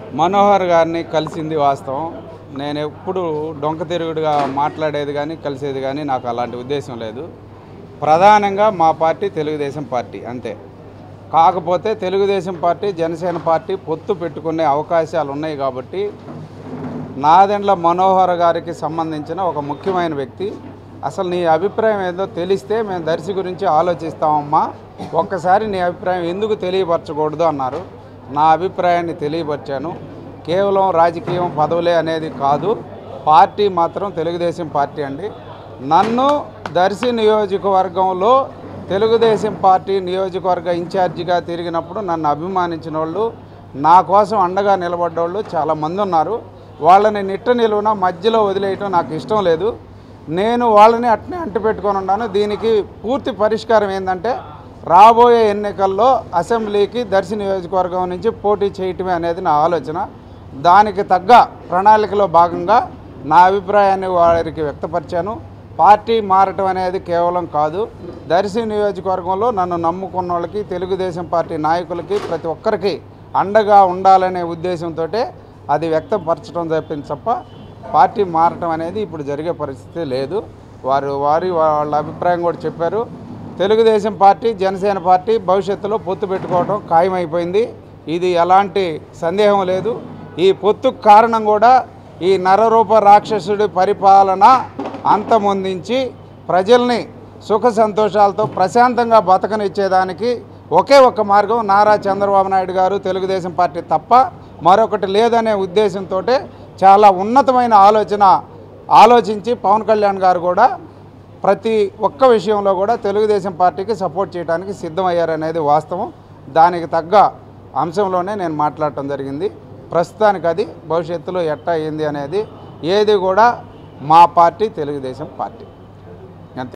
మనోహర్ గారిని కలిసింది వాస్తవం నేను ఎప్పుడు డొంక తిరుగుడుగా మాట్లాడేది కానీ కలిసేది కానీ నాకు అలాంటి ఉద్దేశం లేదు ప్రధానంగా మా పార్టీ తెలుగుదేశం పార్టీ అంతే కాకపోతే తెలుగుదేశం పార్టీ జనసేన పార్టీ పొత్తు పెట్టుకునే అవకాశాలు ఉన్నాయి కాబట్టి నాదెండ్ల మనోహర్ గారికి సంబంధించిన ఒక ముఖ్యమైన వ్యక్తి అసలు నీ అభిప్రాయం ఏదో తెలిస్తే మేము దర్శి గురించి ఆలోచిస్తామమ్మా ఒక్కసారి నీ అభిప్రాయం ఎందుకు తెలియపరచకూడదు అన్నారు నా అభిప్రాయాన్ని తెలియపరిచాను కేవలం రాజకీయం పదవులే అనేది కాదు పార్టీ మాత్రం తెలుగుదేశం పార్టీ అండి నన్ను దర్శి నియోజకవర్గంలో తెలుగుదేశం పార్టీ నియోజకవర్గ ఇన్ఛార్జిగా తిరిగినప్పుడు నన్ను అభిమానించిన వాళ్ళు నా కోసం అండగా నిలబడ్డోళ్ళు చాలామంది ఉన్నారు వాళ్ళని నిట్ట నిలువున మధ్యలో వదిలేయటం నాకు ఇష్టం లేదు నేను వాళ్ళని అట్నే అంటిపెట్టుకొని ఉన్నాను దీనికి పూర్తి పరిష్కారం ఏంటంటే రాబోయే ఎన్నికల్లో అసెంబ్లీకి దర్శి నియోజకవర్గం నుంచి పోటీ చేయటమే అనేది నా ఆలోచన దానికి తగ్గ ప్రణాళికలో భాగంగా నా అభిప్రాయాన్ని వారికి వ్యక్తపరిచాను పార్టీ మారటం అనేది కేవలం కాదు దర్శి నియోజకవర్గంలో నన్ను నమ్ముకున్న వాళ్ళకి తెలుగుదేశం పార్టీ నాయకులకి ప్రతి ఒక్కరికి అండగా ఉండాలనే ఉద్దేశంతో అది వ్యక్తపరచడం చెప్పింది తప్ప పార్టీ మారటం అనేది ఇప్పుడు జరిగే పరిస్థితి లేదు వారు వారి వాళ్ళ అభిప్రాయం కూడా చెప్పారు తెలుగుదేశం పార్టీ జనసేన పార్టీ భవిష్యత్తులో పొత్తు పెట్టుకోవడం ఖాయమైపోయింది ఇది ఎలాంటి సందేహం లేదు ఈ పొత్తుకు కారణం కూడా ఈ నరరూప రాక్షసుడి పరిపాలన అంతమొందించి ప్రజల్ని సుఖ సంతోషాలతో ప్రశాంతంగా బతకనిచ్చేదానికి ఒకే ఒక్క మార్గం నారా చంద్రబాబు నాయుడు గారు తెలుగుదేశం పార్టీ తప్ప మరొకటి లేదనే ఉద్దేశంతో చాలా ఉన్నతమైన ఆలోచన ఆలోచించి పవన్ కళ్యాణ్ గారు కూడా ప్రతి ఒక్క విషయంలో కూడా తెలుగుదేశం పార్టీకి సపోర్ట్ చేయడానికి సిద్ధమయ్యారనేది వాస్తవం దానికి తగ్గ అంశంలోనే నేను మాట్లాడటం జరిగింది ప్రస్తుతానికి అది భవిష్యత్తులో ఎట్టా అయింది అనేది ఏది కూడా మా పార్టీ తెలుగుదేశం పార్టీ